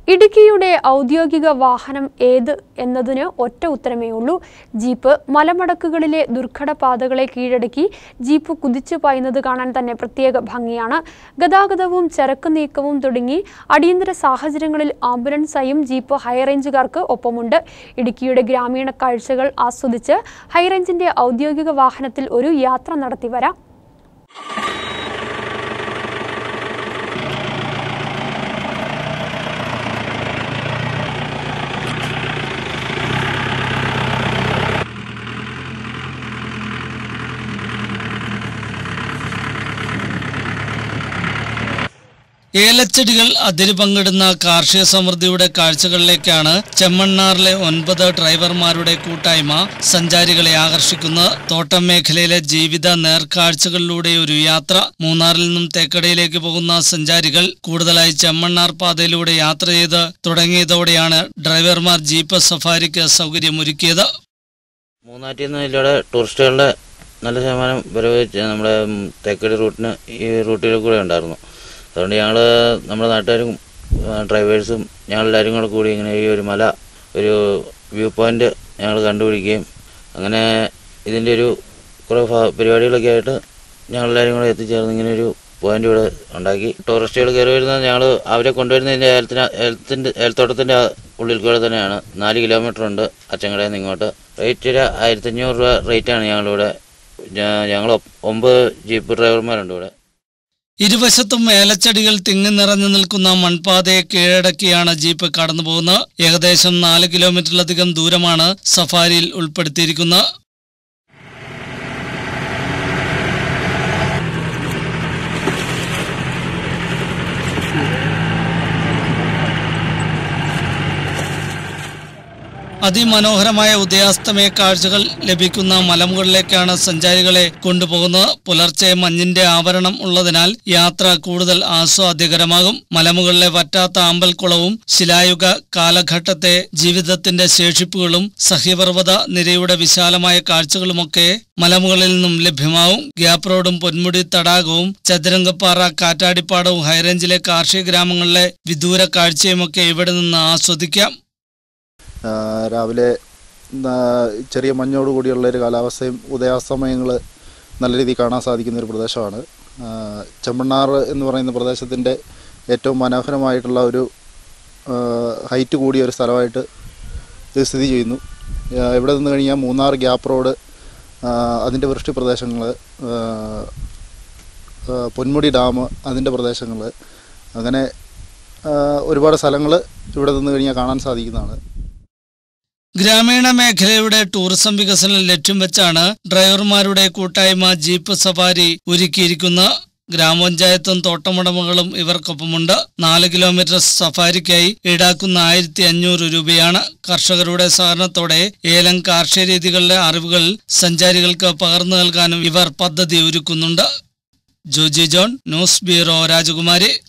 ഇടുക്കിയുടെ ഔദ്യോഗിക വാഹനം ഏത് എന്നതിന് ഒറ്റ ഉത്തരമേ ഉള്ളൂ ജീപ്പ് മലമടക്കുകളിലെ ദുർഘട പാതകളെ കീഴടക്കി ജീപ്പ് കുതിച്ചു പായുന്നത് കാണാൻ തന്നെ പ്രത്യേക ഭംഗിയാണ് ഗതാഗതവും ചരക്ക് നീക്കവും തുടങ്ങി അടിയന്തര സാഹചര്യങ്ങളിൽ ആംബുലൻസായും ജീപ്പ് ഹൈറേഞ്ചുകാർക്ക് ഒപ്പമുണ്ട് ഇടുക്കിയുടെ ഗ്രാമീണ കാഴ്ചകൾ ആസ്വദിച്ച് ഹൈറേഞ്ചിന്റെ ഔദ്യോഗിക വാഹനത്തിൽ ഒരു യാത്ര നടത്തി വരാം ഏലച്ചെടികൾ അതിര് പങ്കിടുന്ന കാർഷിക സമൃദ്ധിയുടെ കാഴ്ചകളിലേക്കാണ് ചെമ്മണ്ണാറിലെ ഒൻപത് ഡ്രൈവർമാരുടെ കൂട്ടായ്മ സഞ്ചാരികളെ ആകർഷിക്കുന്നത് തോട്ടം മേഖലയിലെ ജീവിത നേർക്കാഴ്ചകളിലൂടെ ഒരു യാത്ര മൂന്നാറിൽ നിന്നും തേക്കടയിലേക്ക് പോകുന്ന സഞ്ചാരികൾ കൂടുതലായി ചെമ്മണ്ണാർ പാതയിലൂടെ യാത്ര ചെയ്ത് തുടങ്ങിയതോടെയാണ് ഡ്രൈവർമാർ ജീപ്പ് സഫാരിക്ക് സൗകര്യമൊരുക്കിയത് മൂന്നാറ്റിൽ നിന്ന് ഇതിലൂടെ ടൂറിസ്റ്റുകളുടെ നല്ല ശതമാനം വരവ് ചെ- നമ്മുടെ ഉം, തേക്കടി റൂട്ടിന് ഈ റൂട്ടിൽ കൂടെ ഉണ്ടായിരുന്നു അതുകൊണ്ട് ഞങ്ങൾ നമ്മുടെ നാട്ടുകാരും ആ, ഡ്രൈവേഴ്സും ഞങ്ങളെല്ലാവരും കൂടെ കൂടി ഇങ്ങനെ ഈ ഒരു മല ഒരു വ്യൂ പോയിന്റ് ഞങ്ങൾ കണ്ടുപിടിക്കുകയും അങ്ങനെ ഇതിൻ്റെ ഒരു കുറേ ഭാ- പരിപാടികളൊക്കെ ആയിട്ട് ഞങ്ങളെല്ലാവരും കൂടെ എത്തിച്ചേർന്ന് ഇങ്ങനെ ഒരു പോയിന്റ് ഇവിടെ ഉണ്ടാക്കി ടൂറിസ്റ്റുകൾ കയറി വരുന്നത് ഞങ്ങൾ അവരെ കൊണ്ടുവരുന്നതിൻ്റെ ഏലത്തിന് ഏലത്തിൻ്റെ ഏലത്തോട്ടത്തിൻ്റെ ഉള്ളിൽ കൂടെ തന്നെയാണ് നാല് കിലോമീറ്റർ ഉണ്ട് അച്ചങ്കടയിൽ നിന്ന് ഇങ്ങോട്ട് റേറ്റ് ഒരു ആയിരത്തഞ്ഞൂറ് രൂപ റേറ്റാണ് ഞങ്ങളിവിടെ ഞ- ഞങ്ങൾ ഒ- ഒമ്പത് ജീപ്പ് ഡ്രൈവർമാരുണ്ട് ഇവിടെ ഇരുവശത്തും ഏലച്ചെടികൾ തിങ്ങി നിറഞ്ഞു നിൽക്കുന്ന മൺപാതയെ കീഴടക്കിയാണ് ജീപ്പ് കടന്നു പോകുന്നത് ഏകദേശം നാല് കിലോമീറ്ററിലധികം ദൂരമാണ് സഫാരിയിൽ ഉൾപ്പെടുത്തിയിരിക്കുന്നത് അതിമനോഹരമായ ഉദയാസ്തമയ കാഴ്ചകൾ ലഭിക്കുന്ന മലമുകളിലേക്കാണ് സഞ്ചാരികളെ കൊണ്ടുപോകുന്നത് പുലർച്ചെ മഞ്ഞിന്റെ ആവരണം ഉള്ളതിനാൽ യാത്ര കൂടുതൽ ആസ്വാദ്യകരമാകും മലമുകളിലെ വറ്റാത്ത ആമ്പൽക്കുളവും ശിലായുഗ കാലഘട്ടത്തെ ജീവിതത്തിന്റെ ശേഷിപ്പുകളും സഹ്യപർവ്വത നിരയുടെ വിശാലമായ കാഴ്ചകളുമൊക്കെ മലമുകളിൽ നിന്നും ലഭ്യമാവും ഗ്യാപ്പ് റോഡും പൊന്മുടി തടാകവും ചതുരംഗപ്പാറ കാറ്റാടിപ്പാടവും ഹൈറേഞ്ചിലെ കാർഷിക ഗ്രാമങ്ങളിലെ വിദൂര കാഴ്ചയുമൊക്കെ ഇവിടെ നിന്ന് ആസ്വദിക്കാം ആ, രാവിലെ ആ, ചെറിയ മഞ്ഞോട് കൂടിയുള്ള ഒരു കാലാവസ്ഥയും ഉദയാസ്തമയങ്ങൾ നല്ല രീതിയിൽ കാണാൻ സാധിക്കുന്ന ഒരു പ്രദേശമാണ് ആ, ചെമ്മണ്ണാർ എന്ന് പറയുന്ന പ്രദേശത്തിൻ്റെ ഏറ്റവും മനോഹരമായിട്ടുള്ള ഒരു ആ, ഹൈറ്റ് കൂടിയ ഒരു സ്ഥലമായിട്ട് ഇത് സ്ഥിതി ചെയ്യുന്നു ആ, ഇവിടെ നിന്ന് കഴിഞ്ഞാൽ മൂന്നാർ ഗ്യാപ്പ് റോഡ് ആ, അതിൻ്റെ വൃഷ്ടി പ്രദേശങ്ങൾ പൊന്മുടി ഡാം അതിൻ്റെ പ്രദേശങ്ങൾ അങ്ങനെ ആ, ഒരുപാട് സ്ഥലങ്ങൾ ഇവിടെ നിന്ന് കഴിഞ്ഞാൽ കാണാൻ സാധിക്കുന്നതാണ് ഗ്രാമീണ മേഖലയുടെ ടൂറിസം വികസനം ലക്ഷ്യം വെച്ചാണ് ഡ്രൈവർമാരുടെ കൂട്ടായ്മ ജീപ്പ് സഫാരി ഒരുക്കിയിരിക്കുന്നത് ഗ്രാമപഞ്ചായത്തും തോട്ടമുടമകളും ഇവർക്കൊപ്പമുണ്ട് നാല് കിലോമീറ്റർ സഫാരിക്കായി ഈടാക്കുന്ന ആയിരത്തി അഞ്ഞൂറ് രൂപയാണ് കർഷകരുടെ സഹകരണത്തോടെ ഏലം കാർഷിക രീതികളുടെ അറിവുകൾ സഞ്ചാരികൾക്ക് പകർന്നു നൽകാനും ഇവർ പദ്ധതി ഒരുക്കുന്നുണ്ട് ജോജി ജോൺ ന്യൂസ് ബ്യൂറോ രാജകുമാരി